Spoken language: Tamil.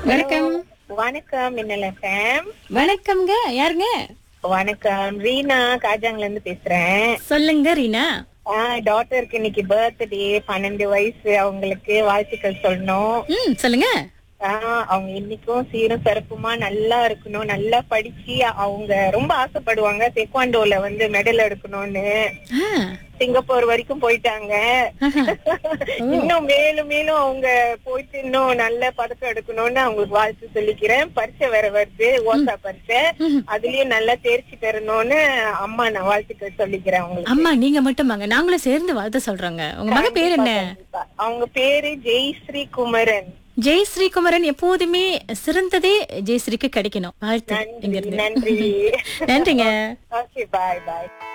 வணக்கம் வணக்கம் மின்னல் எஃப்எம் வணக்கம்ங்க யாருங்க வணக்கம் ரீனா காஜாங்ல இருந்து பேசுறேன் சொல்லுங்க ரீனா டாட்டருக்கு இன்னைக்கு பர்த்டே பன்னெண்டு வயசு அவங்களுக்கு வாழ்த்துக்கள் சொல்லணும் ம் சொல்லுங்க ஆஹ் அவங்க இன்னைக்கும் சீரும் சிறப்புமா நல்லா இருக்கணும் நல்லா படிச்சு அவங்க ரொம்ப ஆசைப்படுவாங்க தெக்வாண்டோல வந்து மெடல் எடுக்கணும்னு ஆ, சிங்கப்பூர் வரைக்கும் போயிட்டாங்க ஆஹா. இன்னும் மேலும் மேலும் அவங்க போயிட்டு இன்னும் நல்ல பதக்கம் எடுக்கணும்னு அவங்களுக்கு வாழ்த்து சொல்லிக்கிறேன் பரீட்சை வேற வருது ஓசா பரீட்சை ம். அதுலயும் நல்லா தேர்ச்சி பெறணும்னு அம்மா நான் வாழ்த்துக்கள் சொல்லிக்கிறேன் அவங்களுக்கு அம்மா நீங்க மட்டும் வாங்க நாங்களும் சேர்ந்து வாழ்த்து சொல்றோங்க உங்க மக பேர் என்ன கண்டிப்பா. அவங்க பேரு ஜெய்ஸ்ரீ குமரன் ஜெயஸ்ரீ குமரன் எப்போதுமே சிறந்ததே ஜெயஸ்ரீக்கு கிடைக்கணும் வாழ்த்து இங்க நன்றி இருந்து நன்றி நன்றிங்க ஓகே பாய் பாய்